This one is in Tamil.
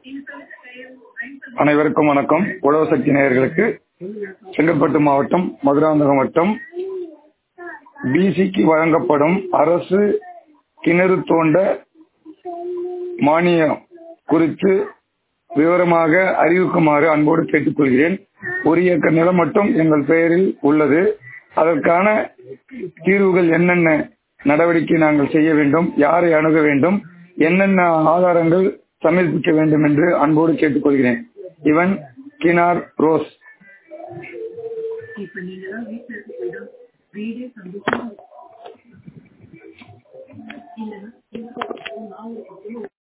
அனைவருக்கும் வணக்கம் உழவு சக்தி நேயர்களுக்கு செங்கல்பட்டு மாவட்டம் மதுராந்தகம் வட்டம் பிசிக்கு வழங்கப்படும் அரசு கிணறு தோண்ட மானியம் குறித்து விவரமாக அறிவிக்குமாறு அன்போடு கேட்டுக்கொள்கிறேன் ஒரு ஏக்கர் நிலம் மட்டும் எங்கள் பெயரில் உள்ளது அதற்கான தீர்வுகள் என்னென்ன நடவடிக்கை நாங்கள் செய்ய வேண்டும் யாரை அணுக வேண்டும் என்னென்ன ஆதாரங்கள் சமர்ப்பிக்க வேண்டும் என்று அன்போடு கேட்டுக்கொள்கிறேன் இவன் கினார் ரோஸ் இப்ப நீங்க தான் வீட்டுல இருக்க போயிடும் வீடே சந்தோஷமா இருக்கும் இல்லைன்னா